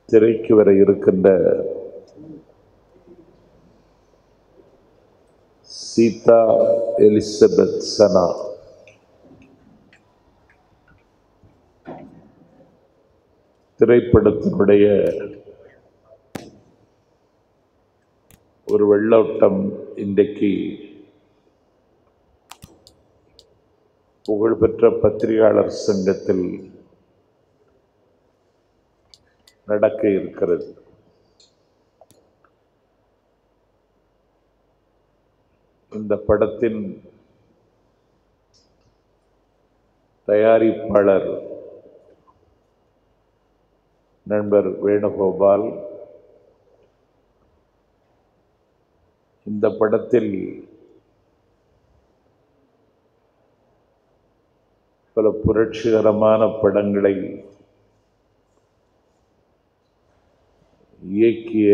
திரைக்கு வர இருக்கின்ற சீதா எலிசபெத் சனா திரைப்படத்தினுடைய ஒரு வெள்ளோட்டம் இன்றைக்கு புகழ்பெற்ற பத்திரிகையாளர் சங்கத்தில் நடக்க இருக்கிறது இந்த படத்தின் தயாரிப்பாளர் நண்பர் வேணுகோபால் இந்த படத்தில் பல புரட்சிகரமான படங்களை இயக்கிய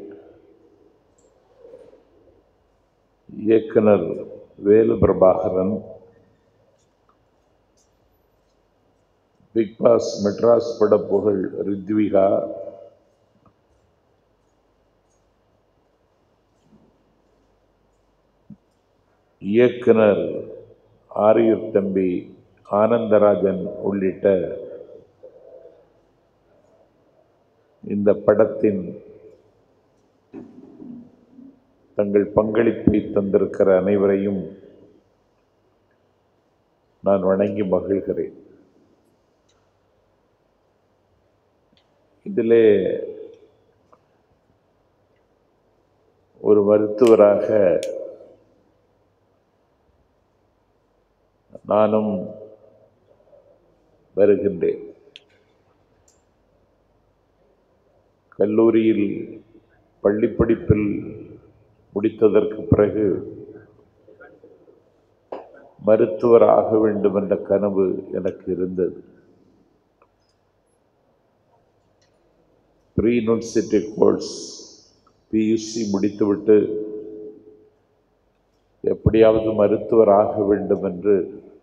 இயக்குனர் வேலு பிரபாகரன் பிக் பாஸ் மெட்ராஸ் பட புகழ் ரித்விகா இயக்குனர் ஆரியூர் தம்பி ஆனந்தராஜன் உள்ளிட்ட இந்த படத்தின் தங்கள் பங்களிப்பை தந்திருக்கிற அனைவரையும் நான் வணங்கி மகிழ்கிறேன் இதிலே ஒரு மருத்துவராக நானும் வருகின்றேன் கல்லூரியில் பள்ளிப்படிப்பில் முடித்ததற்கு பிறகு மருத்துவர் ஆக வேண்டும் என்ற கனவு எனக்கு இருந்தது ப்ரீ யூனிவர்சிட்டி கோர்ஸ் பியூசி முடித்துவிட்டு எப்படியாவது மருத்துவர் ஆக வேண்டும் என்று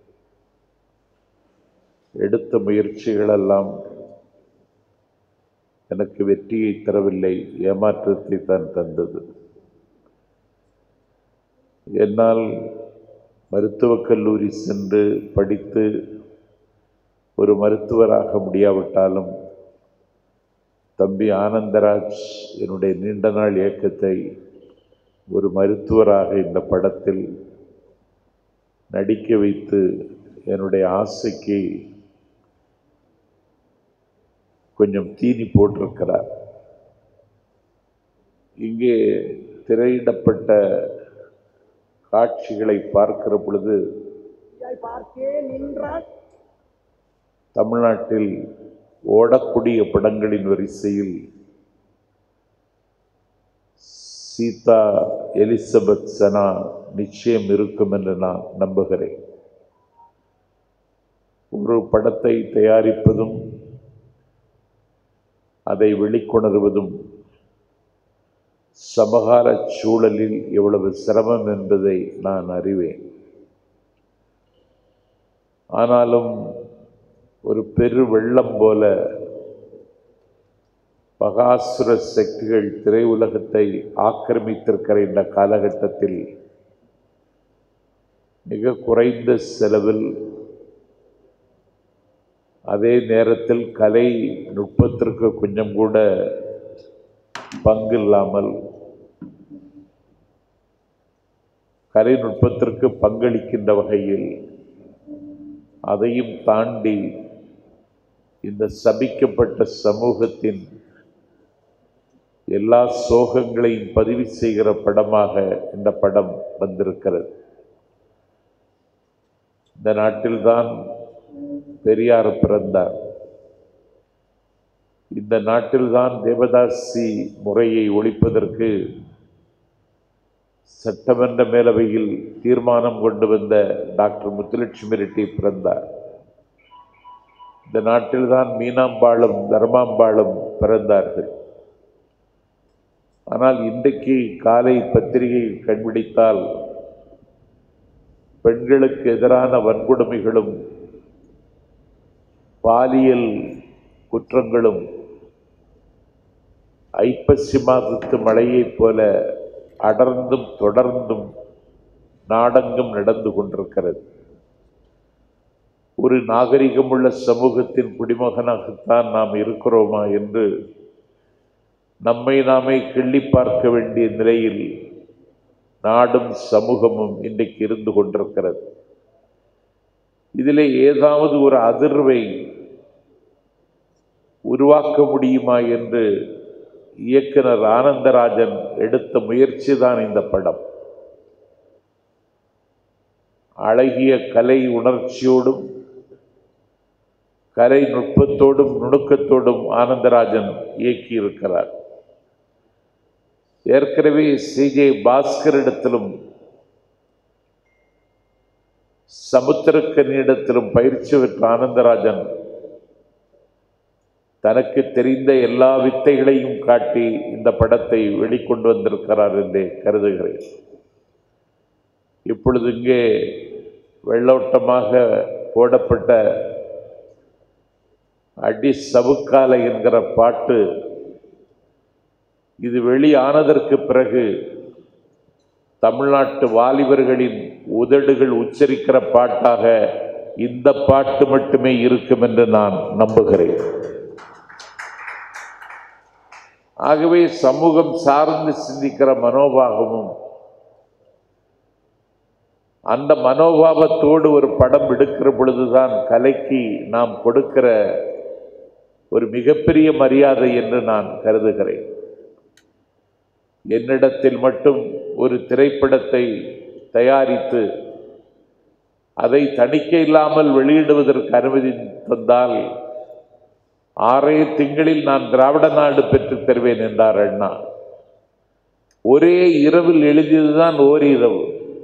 எடுத்த முயற்சிகளெல்லாம் எனக்கு வெற்றியை தரவில்லை ஏமாற்றத்தை தான் தந்தது என்னால் மருத்துவக் கல்லூரி சென்று படித்து ஒரு மருத்துவராக முடியாவிட்டாலும் தம்பி ஆனந்தராஜ் என்னுடைய நீண்ட நாள் இயக்கத்தை ஒரு மருத்துவராக இந்த படத்தில் நடிக்க வைத்து என்னுடைய ஆசைக்கு கொஞ்சம் தீனி போட்டிருக்கிறார் இங்கே திரையிடப்பட்ட காட்சிகளை பார்க்கிற பொழுது பார்த்தே நின்றால் தமிழ்நாட்டில் ஓடக்கூடிய படங்களின் வரிசையில் சீதா எலிசபெத் சனா நிச்சயம் இருக்கும் என்று நான் நம்புகிறேன் ஒரு படத்தை தயாரிப்பதும் அதை வெளிக்கொணர்வதும் சமகால சூழலில் எவ்வளவு சிரமம் என்பதை நான் அறிவேன் ஆனாலும் ஒரு பெரு வெள்ளம் போல பகாசுர சக்திகள் திரையுலகத்தை ஆக்கிரமித்திருக்கிற இந்த காலகட்டத்தில் மிக குறைந்த செலவில் அதே நேரத்தில் கலை நுட்பத்திற்கு கொஞ்சம் கூட பங்கில்லாமல் கலை நுட்பத்திற்கு பங்களிக்கின்ற வகையில் அதையும் தாண்டி இந்த சபிக்கப்பட்ட சமூகத்தின் எல்லா சோகங்களையும் பதிவு செய்கிற படமாக இந்த படம் வந்திருக்கிறது இந்த நாட்டில்தான் பெரியார் பிறந்தார் இந்த நாட்டில்தான் தேவதாசி முறையை ஒழிப்பதற்கு சட்டமன்ற மேலவையில் தீர்மானம் கொண்டு வந்த டாக்டர் முத்துலட்சுமி ரெட்டி பிறந்தார் இந்த நாட்டில்தான் மீனாம்பாளும் தர்மாம்பாளும் பிறந்தார்கள் ஆனால் இன்றைக்கு காலை பத்திரிகையில் கண்பிடித்தால் பெண்களுக்கு எதிரான வன்கொடுமைகளும் பாலியல் குற்றங்களும் ஐப்பசி மாதத்து மழையைப் போல அடர்ந்தும் தொடர்ந்தும் நாடெங்கும் நடந்து கொண்டிருக்கிறது ஒரு நாகரிகமுள்ள சமூகத்தின் குடிமகனாகத்தான் நாம் இருக்கிறோமா என்று நம்மை நாமே கிள்ளி பார்க்க வேண்டிய நிலையில் நாடும் சமூகமும் இன்றைக்கு இருந்து கொண்டிருக்கிறது இதிலே ஏதாவது ஒரு அதிர்வை உருவாக்க முடியுமா என்று இயக்குனர் ஆனந்தராஜன் எடுத்த முயற்சி தான் இந்த படம் அழகிய கலை உணர்ச்சியோடும் கலை நுட்பத்தோடும் நுணுக்கத்தோடும் ஆனந்தராஜன் இயக்கியிருக்கிறார் ஏற்கனவே சிஜே பாஸ்கரிடத்திலும் சமுத்திரக்கனியிடத்திலும் பயிற்சி பெற்ற ஆனந்தராஜன் தனக்கு தெரிந்த எல்லா வித்தைகளையும் காட்டி இந்த படத்தை வெளிக்கொண்டு வந்திருக்கிறார் என்றே கருதுகிறேன் இப்பொழுது இங்கே வெள்ளோட்டமாக போடப்பட்ட அடி சவுக்காலை என்கிற பாட்டு இது வெளியானதற்கு பிறகு தமிழ்நாட்டு வாலிபர்களின் உதடுகள் உச்சரிக்கிற பாட்டாக இந்த பாட்டு மட்டுமே இருக்கும் என்று நான் நம்புகிறேன் ஆகவே சமூகம் சார்ந்து சிந்திக்கிற மனோபாவமும் அந்த மனோபாவத்தோடு ஒரு படம் எடுக்கிற பொழுதுதான் கலைக்கு நாம் கொடுக்கிற ஒரு மிகப்பெரிய மரியாதை என்று நான் கருதுகிறேன் என்னிடத்தில் மட்டும் ஒரு திரைப்படத்தை தயாரித்து அதை தணிக்கை இல்லாமல் வெளியிடுவதற்கு அனுமதி தந்தால் ஆறே திங்களில் நான் திராவிட நாடு பெற்றுத் தருவேன் என்றார் அண்ணா ஒரே இரவில் எழுதியதுதான் ஓரிரவு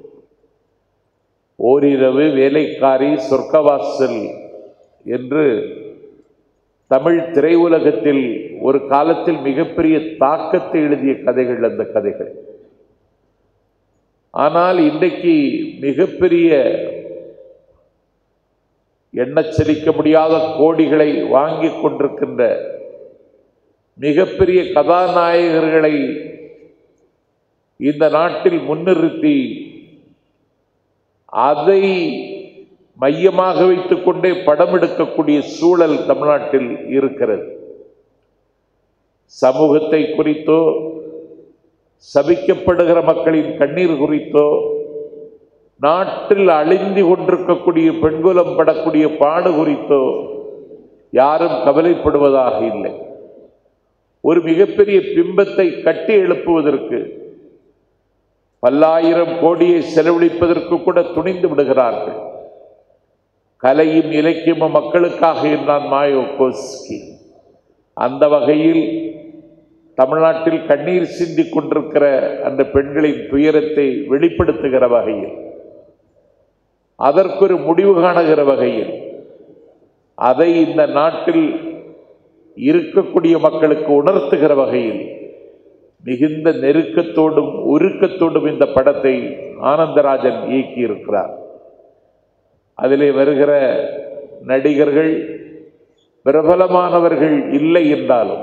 ஓரிரவு வேலைக்காரி சொர்க்கவாசல் என்று தமிழ் திரையுலகத்தில் ஒரு காலத்தில் மிகப்பெரிய தாக்கத்தை எழுதிய கதைகள் அந்த கதைகள் ஆனால் இன்றைக்கு மிகப்பெரிய எண்ணச்சரிக்க முடியாத கோடிகளை வாங்கி கொண்டிருக்கின்ற மிகப்பெரிய கதாநாயகர்களை இந்த நாட்டில் முன்னிறுத்தி அதை மையமாக வைத்துக்கொண்டே படம் எடுக்கக்கூடிய சூழல் தமிழ்நாட்டில் இருக்கிறது சமூகத்தை குறித்தோ சபிக்கப்படுகிற மக்களின் கண்ணீர் குறித்தோ நாட்டில் அழிந்து கொண்டிருக்கக்கூடிய பெண்குலம் படக்கூடிய பாடு குறித்தோ யாரும் கவலைப்படுவதாக இல்லை ஒரு மிகப்பெரிய பிம்பத்தை கட்டி எழுப்புவதற்கு பல்லாயிரம் கோடியை செலவழிப்பதற்கு கூட துணிந்து விடுகிறார்கள் கலையும் இலக்கியமும் மக்களுக்காக என்றான் மாயோ கோஸ்கி அந்த வகையில் தமிழ்நாட்டில் கண்ணீர் சிந்திக் கொண்டிருக்கிற அந்த பெண்களின் துயரத்தை வெளிப்படுத்துகிற வகையில் அதற்கொரு முடிவு காணுகிற வகையில் அதை இந்த நாட்டில் இருக்கக்கூடிய மக்களுக்கு உணர்த்துகிற வகையில் மிகுந்த நெருக்கத்தோடும் உருக்கத்தோடும் இந்த படத்தை ஆனந்தராஜன் இயக்கியிருக்கிறார் அதிலே வருகிற நடிகர்கள் பிரபலமானவர்கள் இல்லை என்றாலும்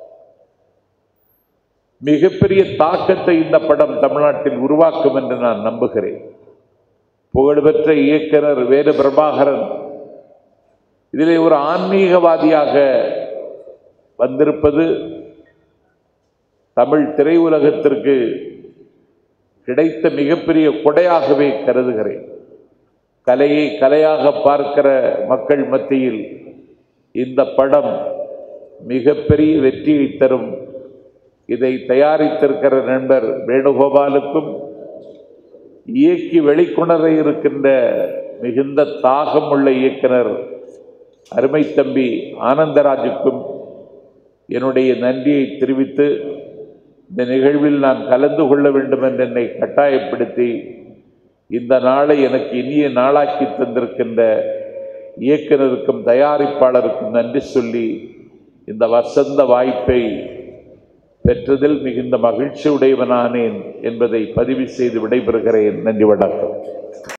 மிகப்பெரிய தாக்கத்தை இந்த படம் தமிழ்நாட்டில் உருவாக்கும் என்று நான் நம்புகிறேன் புகழ்பெற்ற இயக்குனர் வேறு பிரபாகரன் இதிலே ஒரு ஆன்மீகவாதியாக வந்திருப்பது தமிழ் திரையுலகத்திற்கு கிடைத்த மிகப்பெரிய கொடையாகவே கருதுகிறேன் கலையை கலையாக பார்க்கிற மக்கள் மத்தியில் இந்த படம் மிகப்பெரிய வெற்றியை தரும் இதை தயாரித்திருக்கிற நண்பர் வேணுகோபாலுக்கும் இயக்கி வெளிக்கொணர இருக்கின்ற மிகுந்த தாகமுள்ள இயக்குனர் அருமை தம்பி ஆனந்தராஜுக்கும் என்னுடைய நன்றியை தெரிவித்து இந்த நிகழ்வில் நான் கலந்து கொள்ள வேண்டும் என்று என்னை கட்டாயப்படுத்தி இந்த நாளை எனக்கு இனிய நாளாக்கி தந்திருக்கின்ற இயக்குனருக்கும் தயாரிப்பாளருக்கும் நன்றி சொல்லி இந்த வசந்த வாய்ப்பை பெற்றதில் மிகுந்த மகிழ்ச்சி உடையவனானேன் என்பதை பதிவு செய்து விடைபெறுகிறேன் நன்றி வணக்கம்